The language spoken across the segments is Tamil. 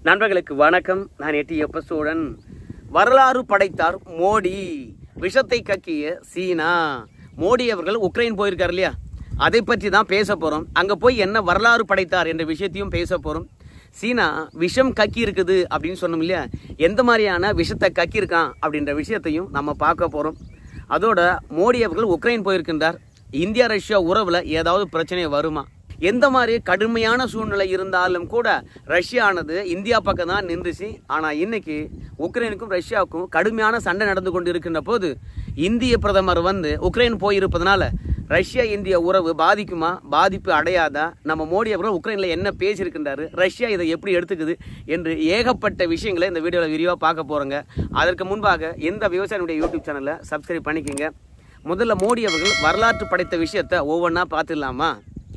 நண்பர்களுக்கு வணக்கம் நான் எட்டி எப்பசோடன் வரலாறு படைத்தார் மோடி விஷத்தை கக்கிய சீனா மோடி அவர்கள் உக்ரைன் போயிருக்கார் இல்லையா அதை பற்றி தான் பேச போகிறோம் அங்கே போய் என்ன வரலாறு படைத்தார் என்ற விஷயத்தையும் பேச போகிறோம் சீனா விஷம் கக்கி இருக்குது அப்படின்னு சொன்னோம் இல்லையா எந்த மாதிரியான விஷத்தை கக்கி இருக்கான் அப்படின்ற விஷயத்தையும் நம்ம பார்க்க போகிறோம் அதோட மோடி அவர்கள் உக்ரைன் போயிருக்கின்றார் இந்தியா ரஷ்யா உறவில் ஏதாவது பிரச்சனை வருமா எந்த மாதிரி கடுமையான சூழ்நிலை இருந்தாலும் கூட ரஷ்யானது இந்தியா பக்கம் தான் நின்றுச்சு ஆனால் இன்னைக்கு உக்ரைனுக்கும் ரஷ்யாவுக்கும் கடுமையான சண்டை நடந்து கொண்டு இருக்கின்ற போது இந்திய பிரதமர் வந்து உக்ரைன் போயிருப்பதனால ரஷ்யா இந்திய உறவு பாதிக்குமா பாதிப்பு அடையாதா நம்ம மோடி அவர்கள் உக்ரைனில் என்ன பேசியிருக்கின்றாரு ரஷ்யா இதை எப்படி எடுத்துக்குது என்று ஏகப்பட்ட விஷயங்களை இந்த வீடியோவில் விரிவாக பார்க்க போகிறோங்க அதற்கு முன்பாக எந்த விவசாயினுடைய யூடியூப் சேனலை சப்ஸ்கிரைப் பண்ணிக்கோங்க முதல்ல மோடி அவர்கள் வரலாற்று படைத்த விஷயத்தை ஒவ்வொன்றா பார்த்துடலாமா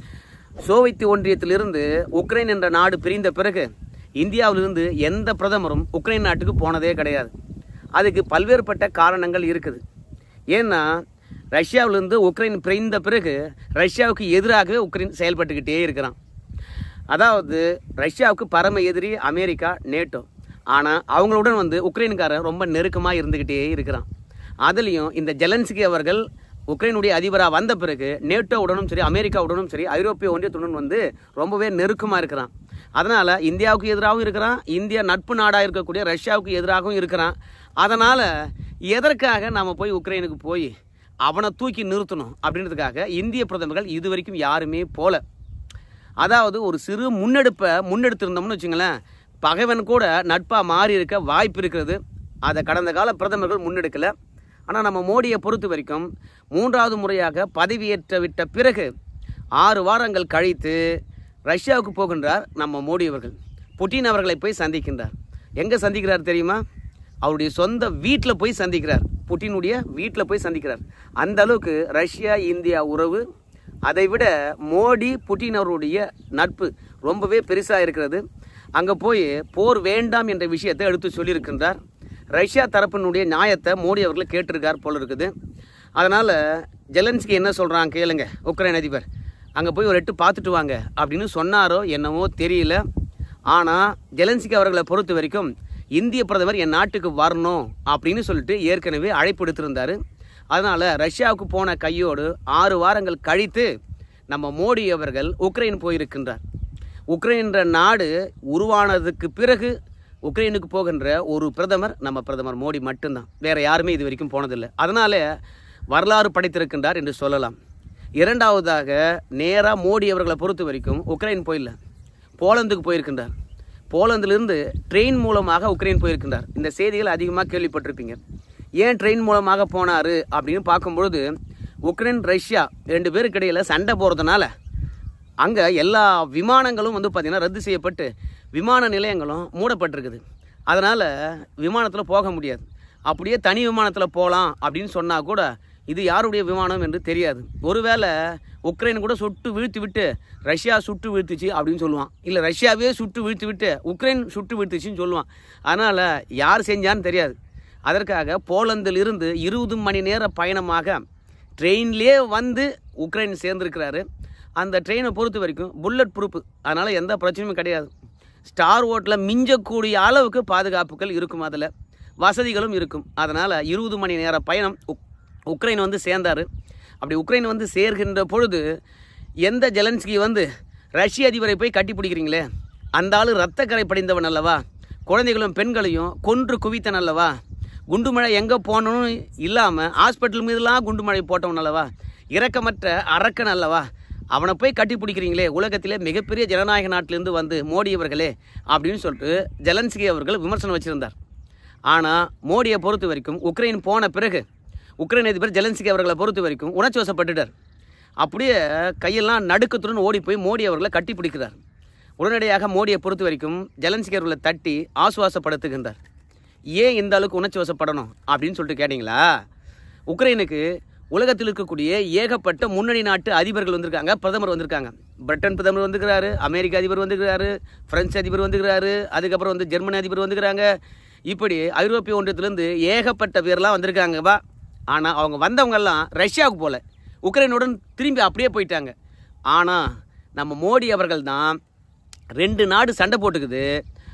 சோவியத் ஒன்றியத்திலிருந்து உக்ரைன் என்ற நாடு பிரிந்த பிறகு இந்தியாவிலிருந்து எந்த பிரதமரும் உக்ரைன் நாட்டுக்கு போனதே கிடையாது அதுக்கு பல்வேறுபட்ட காரணங்கள் இருக்குது ஏன்னா ரஷ்யாவிலிருந்து உக்ரைன் பிரிந்த பிறகு ரஷ்யாவுக்கு எதிராகவே உக்ரைன் செயல்பட்டுக்கிட்டே இருக்கிறான் அதாவது ரஷ்யாவுக்கு பரம எதிரி அமெரிக்கா நேட்டோ ஆனால் அவங்களுடன் வந்து உக்ரைனுக்காரன் ரொம்ப நெருக்கமாக இருந்துக்கிட்டே இருக்கிறான் அதுலேயும் இந்த ஜெலன்ஸ்கி அவர்கள் உக்ரைனுடைய அதிபராக வந்த பிறகு நேட்டோவுடனும் சரி அமெரிக்காவுடனும் சரி ஐரோப்பிய ஒன்றியத்துடன் வந்து ரொம்பவே நெருக்கமாக இருக்கிறான் அதனால் இந்தியாவுக்கு எதிராகவும் இருக்கிறான் இந்தியா நட்பு நாடாக இருக்கக்கூடிய ரஷ்யாவுக்கு எதிராகவும் இருக்கிறான் அதனால் எதற்காக நாம் போய் உக்ரைனுக்கு போய் அவனை தூக்கி நிறுத்தணும் அப்படின்றதுக்காக இந்திய பிரதமர்கள் இது வரைக்கும் யாருமே போல அதாவது ஒரு சிறு முன்னெடுப்பை முன்னெடுத்திருந்தோம்னு வச்சுங்களேன் பகைவன் கூட நட்பாக மாறி இருக்க வாய்ப்பு இருக்கிறது அதை கடந்த கால பிரதமர்கள் முன்னெடுக்கலை ஆனால் நம்ம மோடியை பொறுத்த வரைக்கும் மூன்றாவது முறையாக பதவியேற்ற விட்ட பிறகு ஆறு வாரங்கள் கழித்து ரஷ்யாவுக்கு போகின்றார் நம்ம மோடி அவர்கள் புட்டின் அவர்களை போய் சந்திக்கின்றார் எங்கே சந்திக்கிறார் தெரியுமா அவருடைய சொந்த வீட்டில் போய் சந்திக்கிறார் புட்டினுடைய வீட்டில் போய் சந்திக்கிறார் அந்த அளவுக்கு ரஷ்யா இந்தியா உறவு அதை விட மோடி புட்டின் அவருடைய நட்பு ரொம்பவே பெருசாக இருக்கிறது அங்கே போய் போர் வேண்டாம் என்ற விஷயத்தை எடுத்து சொல்லியிருக்கின்றார் ரஷ்யா தரப்பினுடைய நியாயத்தை மோடி அவர்கள் கேட்டிருக்கார் போல இருக்குது அதனால் ஜெலன்ஸ்கி என்ன சொல்கிறான் கேளுங்க உக்ரைன் அதிபர் அங்கே போய் ஒரு எட்டு பார்த்துட்டு வாங்க அப்படின்னு சொன்னாரோ என்னவோ தெரியல ஆனால் ஜெலன்ஸ்கி அவர்களை பொறுத்த வரைக்கும் இந்திய பிரதமர் என் நாட்டுக்கு வரணும் அப்படின்னு சொல்லிட்டு ஏற்கனவே அழைப்பு எடுத்திருந்தார் அதனால் ரஷ்யாவுக்கு போன கையோடு ஆறு வாரங்கள் கழித்து நம்ம மோடி அவர்கள் உக்ரைன் போயிருக்கின்றார் உக்ரைன் என்ற நாடு உருவானதுக்கு பிறகு உக்ரைனுக்கு போகின்ற ஒரு பிரதமர் நம்ம பிரதமர் மோடி மட்டும்தான் வேற யாருமே இது வரைக்கும் போனதில்லை அதனால வரலாறு படைத்திருக்கின்றார் என்று சொல்லலாம் இரண்டாவதாக நேராக மோடி அவர்களை பொறுத்த வரைக்கும் உக்ரைன் போயில்ல போலந்துக்கு போயிருக்கின்றார் போலந்திலிருந்து ட்ரெயின் மூலமாக உக்ரைன் போயிருக்கின்றார் இந்த செய்திகள் அதிகமாக கேள்விப்பட்டிருப்பீங்க ஏன் ட்ரெயின் மூலமாக போனார் அப்படின்னு பார்க்கும்பொழுது உக்ரைன் ரஷ்யா ரெண்டு பேருக்கு இடையில் சண்டை போகிறதுனால அங்கே எல்லா விமானங்களும் வந்து பார்த்திங்கன்னா ரத்து செய்யப்பட்டு விமான நிலையங்களும் மூடப்பட்டிருக்குது அதனால் விமானத்தில் போக முடியாது அப்படியே தனி விமானத்தில் போகலாம் அப்படின்னு சொன்னால் கூட இது யாருடைய விமானம் என்று தெரியாது ஒருவேளை உக்ரைன் கூட சுட்டு வீழ்த்தி விட்டு ரஷ்யா சுட்டு வீழ்த்துச்சு அப்படின்னு சொல்லுவான் இல்லை ரஷ்யாவே சுட்டு வீழ்த்தி விட்டு உக்ரைன் சுட்டு வீழ்த்துச்சுன்னு சொல்லுவான் அதனால் யார் செஞ்சான்னு தெரியாது அதற்காக போலந்தில் இருந்து இருபது மணி நேர பயணமாக ட்ரெயின்லேயே வந்து உக்ரைன் சேர்ந்துருக்கிறாரு அந்த ட்ரெயினை பொறுத்த வரைக்கும் புல்லட் ப்ரூஃப் அதனால் எந்த பிரச்சனையும் கிடையாது ஸ்டார் ஓட்டில் மிஞ்சக்கூடிய அளவுக்கு பாதுகாப்புகள் இருக்கும் அதில் வசதிகளும் இருக்கும் அதனால் இருபது மணி நேர பயணம் உக் உக்ரைன் வந்து சேர்ந்தார் அப்படி உக்ரைன் வந்து சேர்கின்ற பொழுது எந்த ஜெலன்ஸ்கி வந்து ரஷ்ய அதிபரை போய் கட்டி பிடிக்கிறீங்களே அந்த ஆள் ரத்தக்கரை படிந்தவன் அல்லவா குழந்தைகளும் பெண்களையும் கொன்று குவித்தன் அல்லவா குண்டுமழை எங்கே போகணும்னு இல்லாமல் ஹாஸ்பிட்டல் மீதுலாம் குண்டுமழை போட்டவன் அல்லவா இரக்கமற்ற அரக்கன் அல்லவா அவனை போய் கட்டி பிடிக்கிறீங்களே உலகத்திலே மிகப்பெரிய ஜனநாயக நாட்டிலேருந்து வந்து மோடி அவர்களே அப்படின்னு சொல்லிட்டு ஜெலன்ஸ்கி அவர்கள் விமர்சனம் வச்சுருந்தார் ஆனால் மோடியை பொறுத்த வரைக்கும் உக்ரைன் போன பிறகு உக்ரைன் அதிபர் ஜெலன்ஸ்கி அவர்களை பொறுத்த வரைக்கும் உணர்ச்சி வசப்பட்டுட்டார் அப்படியே கையெல்லாம் நடுக்கத்துடன் ஓடி போய் மோடி அவர்களை கட்டி பிடிக்கிறார் உடனடியாக மோடியை பொறுத்த வரைக்கும் ஜெலன்ஸ்கி அவர்களை தட்டி ஆசுவாசப்படுத்துகின்றார் ஏன் இந்த அளவுக்கு உணர்ச்சி வசப்படணும் அப்படின்னு சொல்லிட்டு கேட்டிங்களா உக்ரைனுக்கு உலகத்தில் இருக்கக்கூடிய ஏகப்பட்ட முன்னணி நாட்டு அதிபர்கள் வந்திருக்காங்க பிரதமர் வந்திருக்காங்க பிரிட்டன் பிரதமர் வந்துக்கிறாரு அமெரிக்க அதிபர் வந்துக்கிறாரு பிரெஞ்சு அதிபர் வந்துக்கிறாரு அதுக்கப்புறம் வந்து ஜெர்மனி அதிபர் வந்துக்கிறாங்க இப்படி ஐரோப்பிய ஒன்றியத்திலேருந்து ஏகப்பட்ட பேர்லாம் வந்திருக்காங்கப்பா ஆனால் அவங்க வந்தவங்கெல்லாம் ரஷ்யாவுக்கு போகல உக்ரைனுடன் திரும்பி அப்படியே போயிட்டாங்க ஆனால் நம்ம மோடி அவர்கள் தான் ரெண்டு நாடு சண்டை போட்டுக்குது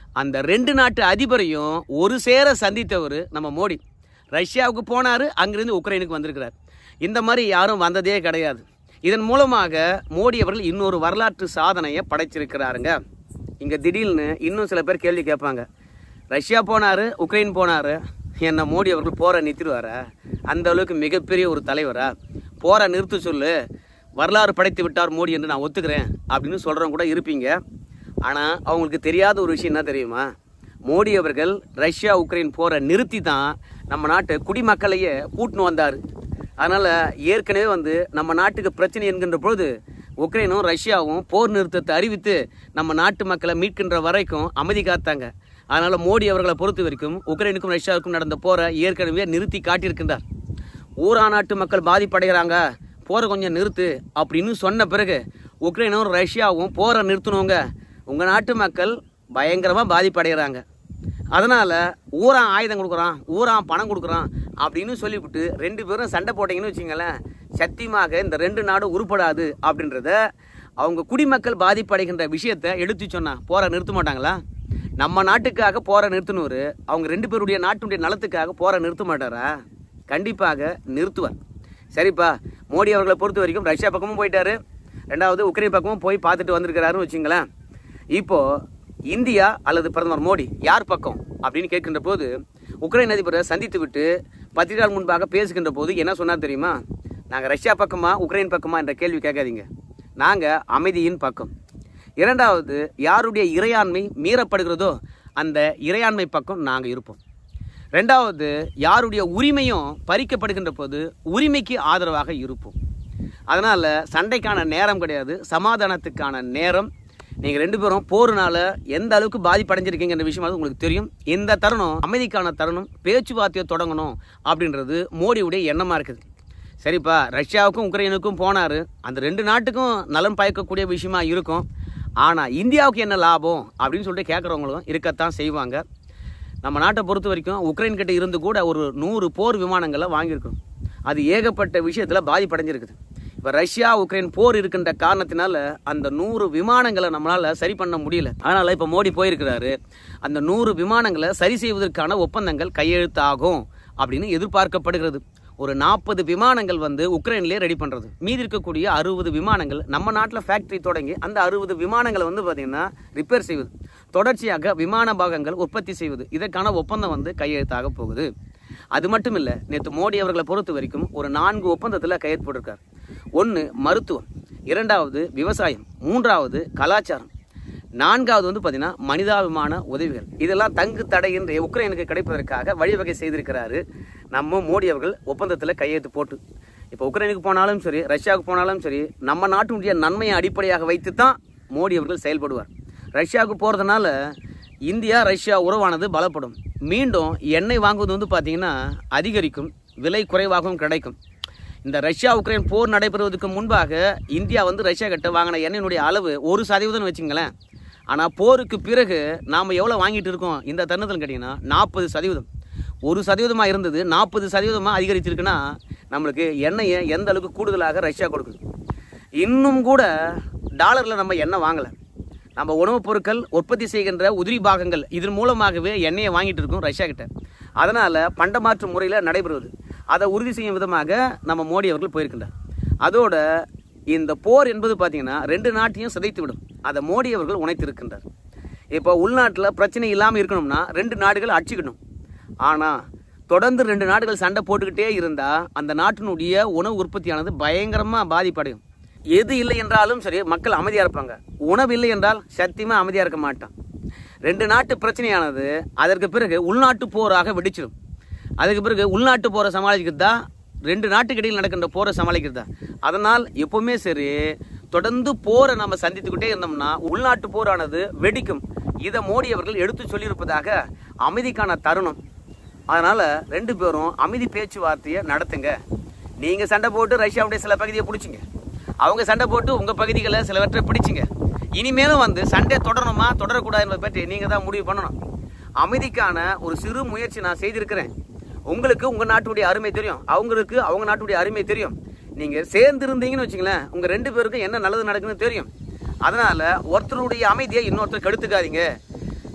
அந்த ரெண்டு நாட்டு அதிபரையும் ஒரு சேர சந்தித்தவர் நம்ம மோடி ரஷ்யாவுக்கு போனார் அங்கிருந்து உக்ரைனுக்கு வந்திருக்கிறார் இந்த மாதிரி யாரும் வந்ததே கிடையாது இதன் மூலமாக மோடி அவர்கள் இன்னொரு வரலாற்று சாதனையை படைச்சிருக்கிறாருங்க இங்கே திடீர்னு இன்னும் சில பேர் கேள்வி கேட்பாங்க ரஷ்யா போனார் உக்ரைன் போனார் என்ன மோடி அவர்கள் போரை நிறுத்திடுவாரா அந்த அளவுக்கு மிகப்பெரிய ஒரு தலைவரா போரை நிறுத்த சொல்லு வரலாறு படைத்து விட்டார் மோடி என்று நான் ஒத்துக்கிறேன் அப்படின்னு சொல்கிறவங்க கூட இருப்பீங்க ஆனால் அவங்களுக்கு தெரியாத ஒரு விஷயம் என்ன தெரியுமா மோடி அவர்கள் ரஷ்யா உக்ரைன் போரை நிறுத்தி தான் நம்ம நாட்டு குடிமக்களையே கூட்டின்னு வந்தார் அதனால் ஏற்கனவே வந்து நம்ம நாட்டுக்கு பிரச்சனை என்கின்ற பொழுது உக்ரைனும் ரஷ்யாவும் போர் நிறுத்தத்தை அறிவித்து நம்ம நாட்டு மக்களை மீட்கின்ற வரைக்கும் அமைதி காத்தாங்க அதனால் மோடி அவர்களை பொறுத்த வரைக்கும் உக்ரைனுக்கும் ரஷ்யாவுக்கும் நடந்த போரை ஏற்கனவே நிறுத்தி காட்டியிருக்கின்றார் ஊரா நாட்டு மக்கள் பாதிப்படைகிறாங்க போரை கொஞ்சம் நிறுத்து அப்படின்னு சொன்ன பிறகு உக்ரைனும் ரஷ்யாவும் போரை நிறுத்தணுங்க உங்கள் நாட்டு மக்கள் பயங்கரமாக பாதிப்படைகிறாங்க அதனால் ஊரா ஆயுதம் கொடுக்குறான் ஊரா பணம் கொடுக்குறான் அப்படின்னு சொல்லிவிட்டு ரெண்டு பேரும் சண்டை போட்டீங்கன்னு வச்சுங்களேன் சத்தியமாக இந்த ரெண்டு நாடும் உருப்படாது அப்படின்றத அவங்க குடிமக்கள் பாதிப்படைகின்ற விஷயத்தை எடுத்து சொன்னா போரை நிறுத்த மாட்டாங்களா நம்ம நாட்டுக்காக போரை நிறுத்தினவர் அவங்க ரெண்டு பேருடைய நாட்டுடைய நலத்துக்காக போரை நிறுத்த மாட்டாரா கண்டிப்பாக நிறுத்துவார் சரிப்பா மோடி அவர்களை பொறுத்த வரைக்கும் ரஷ்யா பக்கமும் போயிட்டாரு ரெண்டாவது உக்ரைன் பக்கமும் போய் பார்த்துட்டு வந்திருக்கிறாருன்னு வச்சுங்களேன் இப்போ இந்தியா அல்லது பிரதமர் மோடி யார் பக்கம் அப்படின்னு கேட்கின்ற போது உக்ரைன் அதிபரை சந்தித்து விட்டு பத்து நாள் முன்பாக பேசுகின்ற போது என்ன சொன்னார் தெரியுமா நாங்கள் ரஷ்யா பக்கமா உக்ரைன் பக்கமா என்ற கேள்வி கேட்காதீங்க நாங்கள் அமைதியின் பக்கம் இரண்டாவது யாருடைய இறையாண்மை மீறப்படுகிறதோ அந்த இறையாண்மை பக்கம் நாங்கள் இருப்போம் ரெண்டாவது யாருடைய உரிமையும் பறிக்கப்படுகின்ற போது உரிமைக்கு ஆதரவாக இருப்போம் அதனால் சண்டைக்கான நேரம் கிடையாது சமாதானத்துக்கான நேரம் நீங்கள் ரெண்டு பேரும் போருனால எந்த அளவுக்கு பாதிப்படைஞ்சிருக்கீங்கன்ற விஷயம் அது உங்களுக்கு தெரியும் இந்த தருணம் அமைதிக்கான தருணம் பேச்சுவார்த்தையை தொடங்கணும் அப்படின்றது மோடியுடைய எண்ணமாக இருக்குது சரிப்பா ரஷ்யாவுக்கும் உக்ரைனுக்கும் போனார் அந்த ரெண்டு நாட்டுக்கும் நலன் பயக்கக்கூடிய விஷயமா இருக்கும் ஆனால் இந்தியாவுக்கு என்ன லாபம் அப்படின்னு சொல்லிட்டு கேட்குறவங்களும் இருக்கத்தான் செய்வாங்க நம்ம நாட்டை பொறுத்த வரைக்கும் உக்ரைன் கிட்ட இருந்து கூட ஒரு நூறு போர் விமானங்களை வாங்கியிருக்கோம் அது ஏகப்பட்ட விஷயத்தில் பாதிப்படைஞ்சிருக்குது இப்போ ரஷ்யா உக்ரைன் போர் இருக்கின்ற காரணத்தினால அந்த நூறு விமானங்களை நம்மளால் சரி பண்ண முடியல அதனால் இப்போ மோடி போயிருக்கிறாரு அந்த நூறு விமானங்களை சரி செய்வதற்கான ஒப்பந்தங்கள் கையெழுத்தாகும் அப்படின்னு எதிர்பார்க்கப்படுகிறது ஒரு நாற்பது விமானங்கள் வந்து உக்ரைன்லேயே ரெடி பண்ணுறது மீதி இருக்கக்கூடிய அறுபது விமானங்கள் நம்ம நாட்டில் ஃபேக்டரி தொடங்கி அந்த அறுபது விமானங்களை வந்து பார்த்திங்கன்னா ரிப்பேர் செய்வது தொடர்ச்சியாக விமான பாகங்கள் உற்பத்தி செய்வது இதற்கான ஒப்பந்தம் வந்து கையெழுத்தாக போகுது அது மட்டும் இல்லை நேற்று மோடி அவர்களை பொறுத்த வரைக்கும் ஒரு நான்கு ஒப்பந்தத்தில் கையெழுத்து போட்டிருக்கார் ஒன்று மருத்துவம் இரண்டாவது விவசாயம் மூன்றாவது கலாச்சாரம் நான்காவது வந்து பார்த்தீங்கன்னா மனிதாபிமான உதவிகள் இதெல்லாம் தங்கு தடையின்றி உக்ரைனுக்கு கிடைப்பதற்காக வழிவகை செய்திருக்கிறாரு நம்ம மோடி அவர்கள் ஒப்பந்தத்தில் கையெழுத்து போட்டு இப்போ உக்ரைனுக்கு போனாலும் சரி ரஷ்யாவுக்கு போனாலும் சரி நம்ம நாட்டினுடைய நன்மையை அடிப்படையாக வைத்து தான் மோடி அவர்கள் செயல்படுவார் ரஷ்யாவுக்கு போகிறதுனால இந்தியா ரஷ்யா உறவானது பலப்படும் மீண்டும் எண்ணெய் வாங்குவது வந்து பார்த்தீங்கன்னா அதிகரிக்கும் விலை குறைவாகவும் கிடைக்கும் இந்த ரஷ்யா உக்ரைன் போர் நடைபெறுவதற்கு முன்பாக இந்தியா வந்து ரஷ்யா கிட்ட வாங்கின எண்ணெயினுடைய அளவு ஒரு சதவீதம் வச்சுங்களேன் ஆனால் போருக்கு பிறகு நாம் எவ்வளோ வாங்கிட்டு இருக்கோம் இந்த தருணத்தில் கேட்டிங்கன்னா நாற்பது சதவீதம் ஒரு சதவீதமாக இருந்தது நாற்பது சதவீதமாக அதிகரிச்சிருக்குன்னா நம்மளுக்கு எண்ணெயை எந்த அளவுக்கு கூடுதலாக ரஷ்யா கொடுக்குது இன்னும் கூட டாலரில் நம்ம எண்ணெய் வாங்கலை நம்ம உணவுப் பொருட்கள் உற்பத்தி செய்கின்ற உதிரி பாகங்கள் இதன் மூலமாகவே எண்ணெயை வாங்கிட்டு இருக்கோம் ரஷ்யா கிட்ட அதனால் பண்டமாற்று முறையில் நடைபெறுவது அதை உறுதி செய்யும் விதமாக நம்ம மோடி அவர்கள் போயிருக்கின்றார் அதோட இந்த போர் என்பது பார்த்தீங்கன்னா ரெண்டு நாட்டையும் சிதைத்து விடும் அதை மோடி அவர்கள் உணைத்திருக்கின்றார் இப்போ உள்நாட்டில் பிரச்சனை இல்லாமல் இருக்கணும்னா ரெண்டு நாடுகள் அடிச்சுக்கணும் ஆனால் தொடர்ந்து ரெண்டு நாடுகள் சண்டை போட்டுக்கிட்டே இருந்தால் அந்த நாட்டினுடைய உணவு உற்பத்தியானது பயங்கரமாக பாதிப்படையும் எது இல்லை என்றாலும் சரி மக்கள் அமைதியாக இருப்பாங்க உணவு இல்லை என்றால் சத்தியமாக அமைதியாக இருக்க மாட்டான் ரெண்டு நாட்டு பிரச்சனையானது அதற்கு பிறகு உள்நாட்டு போராக வெடிச்சிடும் அதுக்கு பிறகு உள்நாட்டு போரை சமாளிக்கிறது தான் ரெண்டு நாட்டுக்கு இடையில் நடக்கின்ற போரை சமாளிக்கிறதா அதனால் எப்பவுமே சரி தொடர்ந்து போரை நம்ம சந்தித்துக்கிட்டே இருந்தோம்னா உள்நாட்டு போரானது வெடிக்கும் இதை மோடி அவர்கள் எடுத்து சொல்லியிருப்பதாக அமைதிக்கான தருணம் அதனால ரெண்டு பேரும் அமைதி பேச்சுவார்த்தையை நடத்துங்க நீங்க சண்டை போட்டு ரஷ்யாவுடைய சில பகுதியை பிடிச்சிங்க அவங்க சண்டை போட்டு உங்க பகுதிகளை சிலவற்றை பிடிச்சிங்க இனிமேலும் வந்து சண்டை தொடரணுமா தொடரக்கூடாது என்பதை பற்றி நீங்க தான் முடிவு பண்ணணும் அமைதிக்கான ஒரு சிறு முயற்சி நான் செய்திருக்கிறேன் உங்களுக்கு உங்க நாட்டுடைய அருமை தெரியும் அவங்களுக்கு அவங்க நாட்டுடைய அருமை தெரியும் நீங்க சேர்ந்து இருந்தீங்கன்னு வச்சுங்களேன் உங்க ரெண்டு பேருக்கும் என்ன நல்லது நடக்குன்னு தெரியும் அதனால ஒருத்தருடைய அமைதியை இன்னொருத்தர் கெடுத்துக்காதீங்க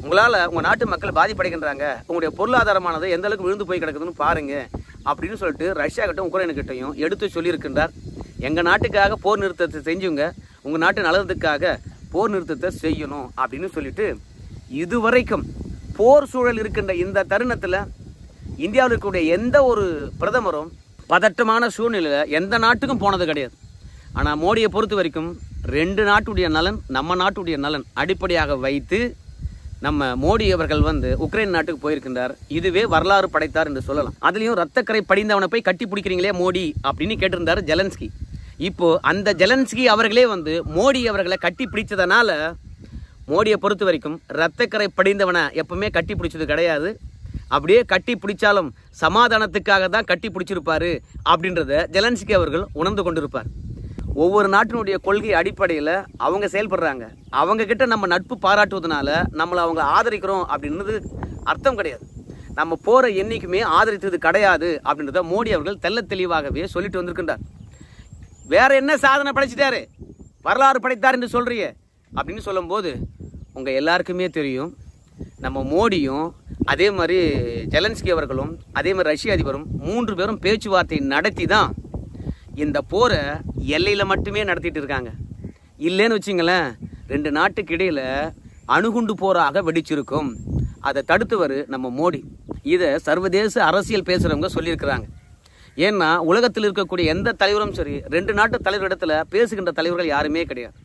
உங்களால் உங்கள் நாட்டு மக்கள் பாதிப்படைகின்றாங்க உங்களுடைய பொருளாதாரமானது எந்த அளவுக்கு விழுந்து போய் கிடக்குதுன்னு பாருங்க அப்படின்னு சொல்லிட்டு ரஷ்யா கிட்டும் உக்ரைனு கிட்டையும் எடுத்து சொல்லியிருக்கின்றார் எங்கள் நாட்டுக்காக போர் நிறுத்தத்தை செஞ்சுங்க உங்கள் நாட்டு நலத்துக்காக போர் நிறுத்தத்தை செய்யணும் அப்படின்னு சொல்லிட்டு இதுவரைக்கும் போர் சூழல் இருக்கின்ற இந்த தருணத்தில் இந்தியாவில் இருக்கக்கூடிய எந்த ஒரு பிரதமரும் பதட்டமான சூழ்நிலையில் எந்த நாட்டுக்கும் போனது கிடையாது ஆனால் மோடியை பொறுத்த வரைக்கும் ரெண்டு நாட்டுடைய நலன் நம்ம நாட்டுடைய நலன் அடிப்படையாக வைத்து நம்ம மோடி அவர்கள் வந்து உக்ரைன் நாட்டுக்கு போயிருக்கின்றார் இதுவே வரலாறு படைத்தார் என்று சொல்லலாம் அதுலயும் ரத்தக்கரை படிந்தவனை போய் கட்டி பிடிக்கிறீங்களே மோடி அப்படின்னு கேட்டிருந்தாரு ஜெலன்ஸ்கி இப்போ அந்த ஜெலன்ஸ்கி அவர்களே வந்து மோடி அவர்களை கட்டி பிடிச்சதனால மோடியை பொறுத்த வரைக்கும் ரத்தக்கரை படிந்தவனை எப்பவுமே கட்டி பிடிச்சது கிடையாது அப்படியே கட்டி பிடிச்சாலும் சமாதானத்துக்காக தான் கட்டி பிடிச்சிருப்பாரு அப்படின்றத ஜெலன்ஸ்கி அவர்கள் உணர்ந்து கொண்டிருப்பார் ஒவ்வொரு நாட்டினுடைய கொள்கை அடிப்படையில் அவங்க செயல்படுறாங்க அவங்க கிட்ட நம்ம நட்பு பாராட்டுவதனால நம்மளை அவங்க ஆதரிக்கிறோம் அப்படின்றது அர்த்தம் கிடையாது நம்ம போற என்னைக்குமே ஆதரித்தது கிடையாது அப்படின்றத மோடி அவர்கள் தெள்ளத் தெளிவாகவே சொல்லிட்டு வந்திருக்கின்றார் வேற என்ன சாதனை படைச்சிட்டாரு வரலாறு படைத்தார் என்று சொல்றியே அப்படின்னு சொல்லும்போது உங்க எல்லாருக்குமே தெரியும் நம்ம மோடியும் அதே மாதிரி ஜெலன்ஸ்கி அவர்களும் அதே மாதிரி ரஷ்ய அதிபரும் மூன்று பேரும் பேச்சுவார்த்தை நடத்தி தான் இந்த போரை எல்லையில மட்டுமே நடத்திட்டு இருக்காங்க இல்லைன்னு வச்சுங்களேன் ரெண்டு நாட்டுக்கு இடையில அணுகுண்டு போராக வெடிச்சிருக்கும் அதை தடுத்தவர் நம்ம மோடி இதை சர்வதேச அரசியல் பேசுறவங்க சொல்லியிருக்கிறாங்க ஏன்னா உலகத்தில் இருக்கக்கூடிய எந்த தலைவரும் சரி ரெண்டு நாட்டு தலைவரிடத்துல பேசுகின்ற தலைவர்கள் யாருமே கிடையாது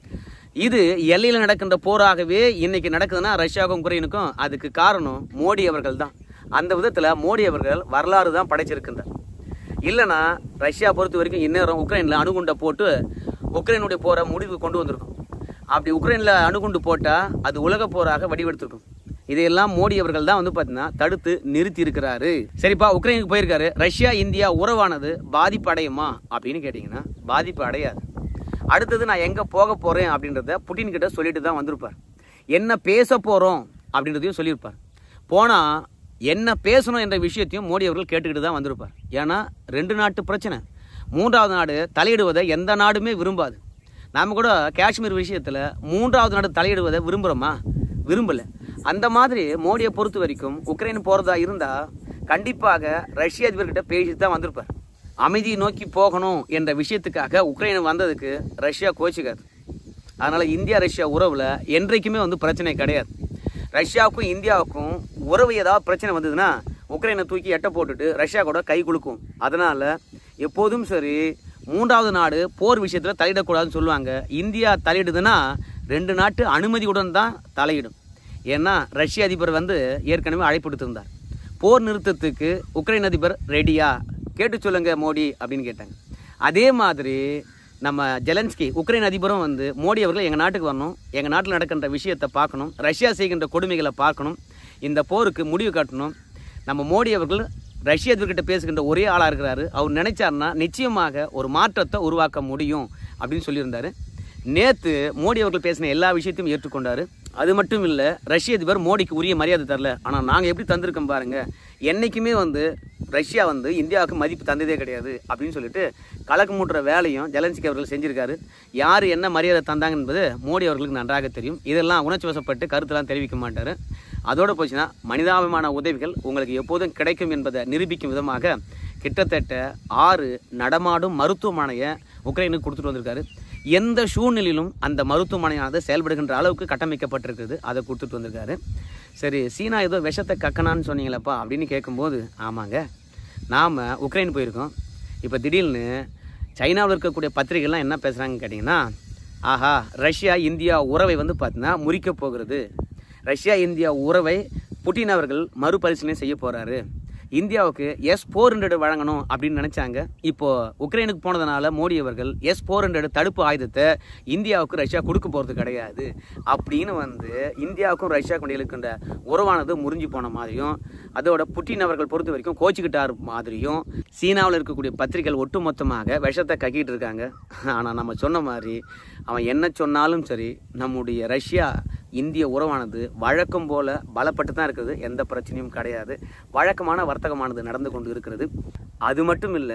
இது எல்லையில் நடக்கின்ற போராகவே இன்னைக்கு நடக்குதுன்னா ரஷ்யாவுக்கும் உக்ரைனுக்கும் அதுக்கு காரணம் மோடி அவர்கள் தான் அந்த விதத்தில் மோடி அவர்கள் வரலாறு தான் படைச்சிருக்கின்றார் இல்லைன்னா ரஷ்யா பொறுத்த வரைக்கும் இந்நேரம் உக்ரைனில் அணுகுண்டை போட்டு உக்ரைனுடைய போரை முடிவு கொண்டு வந்திருக்கும் அப்படி உக்ரைனில் அணுகுண்டு போட்டால் அது உலக போராக வடிவெடுத்திருக்கும் இதையெல்லாம் மோடி அவர்கள் தான் வந்து பார்த்தீங்கன்னா தடுத்து நிறுத்தி இருக்கிறாரு சரிப்பா உக்ரைனுக்கு போயிருக்காரு ரஷ்யா இந்தியா உறவானது பாதிப்பு அடையுமா அப்படின்னு கேட்டிங்கன்னா பாதிப்பு அடையாது அடுத்தது நான் எங்கே போக போகிறேன் அப்படின்றத புட்டின் கிட்ட சொல்லிட்டு தான் வந்திருப்பார் என்ன பேச போகிறோம் அப்படின்றதையும் சொல்லியிருப்பார் போனால் என்ன பேசணும் என்ற விஷயத்தையும் மோடி அவர்கள் கேட்டுக்கிட்டு தான் வந்திருப்பார் ஏன்னா ரெண்டு நாட்டு பிரச்சனை மூன்றாவது நாடு தலையிடுவதை எந்த நாடுமே விரும்பாது நாம் கூட காஷ்மீர் விஷயத்தில் மூன்றாவது நாடு தலையிடுவதை விரும்புகிறோமா விரும்பலை அந்த மாதிரி மோடியை பொறுத்த வரைக்கும் உக்ரைன் போகிறதா இருந்தால் கண்டிப்பாக ரஷ்ய அதிபர்கிட்ட பேசிட்டு தான் வந்திருப்பார் அமைதியை நோக்கி போகணும் என்ற விஷயத்துக்காக உக்ரைன் வந்ததுக்கு ரஷ்யா கோச்சிக்காது அதனால இந்தியா ரஷ்யா உறவுல என்றைக்குமே வந்து பிரச்சனை கிடையாது ரஷ்யாவுக்கும் இந்தியாவுக்கும் உறவு ஏதாவது பிரச்சனை வந்ததுன்னா உக்ரைனை தூக்கி எட்ட போட்டுட்டு ரஷ்யா கூட கை குலுக்கும் அதனால எப்போதும் சரி மூன்றாவது நாடு போர் விஷயத்துல தலையிடக்கூடாதுன்னு சொல்லுவாங்க இந்தியா தலையிடுதுன்னா ரெண்டு நாட்டு அனுமதியுடன் தான் தலையிடும் ஏன்னா ரஷ்ய அதிபர் வந்து ஏற்கனவே அழைப்பு விடுத்திருந்தார் போர் நிறுத்தத்துக்கு உக்ரைன் அதிபர் ரெடியா கேட்டு சொல்லுங்க மோடி அப்படின்னு கேட்டாங்க அதே மாதிரி நம்ம ஜெலன்ஸ்கி உக்ரைன் அதிபரும் வந்து மோடி அவர்கள் எங்கள் நாட்டுக்கு வரணும் எங்கள் நாட்டில் நடக்கின்ற விஷயத்தை பார்க்கணும் ரஷ்யா செய்கின்ற கொடுமைகளை பார்க்கணும் இந்த போருக்கு முடிவு காட்டணும் நம்ம மோடி அவர்கள் ரஷ்ய அதிபர்கிட்ட பேசுகின்ற ஒரே ஆளாக இருக்கிறாரு அவர் நினைச்சாருன்னா நிச்சயமாக ஒரு மாற்றத்தை உருவாக்க முடியும் அப்படின்னு சொல்லியிருந்தாரு நேத்து மோடி அவர்கள் பேசின எல்லா விஷயத்தையும் ஏற்றுக்கொண்டாரு அது மட்டும் இல்லை ரஷ்ய அதிபர் மோடிக்கு உரிய மரியாதை தரல ஆனால் நாங்கள் எப்படி தந்திருக்கோம் பாருங்க என்னைக்குமே வந்து ரஷ்யா வந்து இந்தியாவுக்கு மதிப்பு தந்ததே கிடையாது அப்படின்னு சொல்லிட்டு கலக்கு மூட்டுற வேலையும் ஜெலன்ஸ்கி அவர்கள் செஞ்சிருக்காரு யார் என்ன மரியாதை தந்தாங்க என்பது மோடி அவர்களுக்கு நன்றாக தெரியும் இதெல்லாம் உணர்ச்சி வசப்பட்டு கருத்தெல்லாம் தெரிவிக்க மாட்டார் அதோடு போச்சுன்னா மனிதாபிமான உதவிகள் உங்களுக்கு எப்போதும் கிடைக்கும் என்பதை நிரூபிக்கும் விதமாக கிட்டத்தட்ட ஆறு நடமாடும் மருத்துவமனையை உக்ரைனுக்கு கொடுத்துட்டு வந்திருக்காரு எந்த சூழ்நிலையிலும் அந்த மருத்துவமனையானது செயல்படுகின்ற அளவுக்கு கட்டமைக்கப்பட்டிருக்குது அதை கொடுத்துட்டு வந்திருக்காரு சரி சீனா ஏதோ விஷத்தை கக்கனான்னு சொன்னீங்களப்பா அப்படின்னு கேட்கும்போது ஆமாங்க நாம் உக்ரைன் போயிருக்கோம் இப்போ திடீர்னு சைனாவில் இருக்கக்கூடிய பத்திரிகைலாம் என்ன பேசுகிறாங்கன்னு கேட்டிங்கன்னா ஆஹா ரஷ்யா இந்தியா உறவை வந்து பார்த்தீங்கன்னா முறிக்க போகிறது ரஷ்யா இந்தியா உறவை புட்டின் அவர்கள் மறுபரிசீலனை செய்ய போகிறாரு இந்தியாவுக்கு எஸ் ஃபோர் ஹண்ட்ரட் வழங்கணும் அப்படின்னு நினைச்சாங்க இப்போ உக்ரைனுக்கு போனதுனால மோடி அவர்கள் எஸ் ஃபோர் ஹண்ட்ரட் தடுப்பு ஆயுதத்தை இந்தியாவுக்கு ரஷ்யா கொடுக்க போறது கிடையாது அப்படின்னு வந்து இந்தியாவுக்கும் ரஷ்யாவுக்கும் இடையில இருக்கின்ற உறவானது முறிஞ்சு போன மாதிரியும் அதோட புட்டின் அவர்கள் பொறுத்த வரைக்கும் கோச்சிக்கிட்டார் மாதிரியும் சீனாவில் இருக்கக்கூடிய பத்திரிகைகள் ஒட்டுமொத்தமாக விஷத்தை கக்கிட்டு இருக்காங்க ஆனால் நம்ம சொன்ன மாதிரி அவன் என்ன சொன்னாலும் சரி நம்முடைய ரஷ்யா இந்திய உறவானது வழக்கம் போல பலப்பட்டு தான் இருக்குது எந்த பிரச்சனையும் கிடையாது வழக்கமான வர்த்தகமானது நடந்து கொண்டு இருக்கிறது அது மட்டும் இல்லை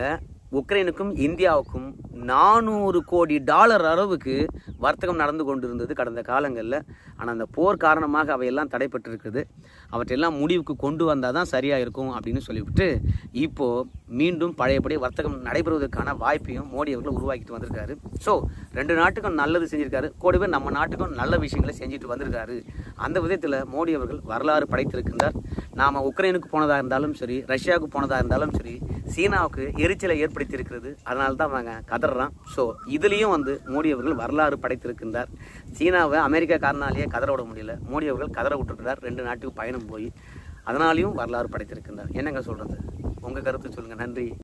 உக்ரைனுக்கும் இந்தியாவுக்கும் நானூறு கோடி டாலர் அளவுக்கு வர்த்தகம் நடந்து கொண்டிருந்தது கடந்த காலங்களில் ஆனால் அந்த போர் காரணமாக அவையெல்லாம் தடைப்பட்டிருக்குது அவற்றையெல்லாம் முடிவுக்கு கொண்டு வந்தால் தான் சரியாக இருக்கும் அப்படின்னு சொல்லிவிட்டு இப்போது மீண்டும் பழையபடி வர்த்தகம் நடைபெறுவதற்கான வாய்ப்பையும் மோடி அவர்கள் உருவாக்கிட்டு வந்திருக்காரு ஸோ ரெண்டு நாட்டுக்கும் நல்லது செஞ்சிருக்காரு கூடவே நம்ம நாட்டுக்கும் நல்ல விஷயங்களை செஞ்சுட்டு வந்திருக்காரு அந்த விதத்தில் மோடி அவர்கள் வரலாறு படைத்திருக்கின்றார் நாம் உக்ரைனுக்கு போனதாக இருந்தாலும் சரி ரஷ்யாவுக்கு போனதாக இருந்தாலும் சரி சீனாவுக்கு எரிச்சலை ஏற்படுத்தி இருக்கிறது அதனால தான் அவங்க கதறான் ஸோ இதுலேயும் வந்து மோடி அவர்கள் வரலாறு படைத்திருக்கின்றார் சீனாவை அமெரிக்கா காரணாலேயே கதற விட முடியல மோடி அவர்கள் கதற விட்டுருக்கிறார் ரெண்டு நாட்டுக்கு பயணம் போய் அதனாலையும் வரலாறு படைத்திருக்கின்றார் என்னங்க சொல்கிறது உங்கள் கருத்து சொல்லுங்கள் நன்றி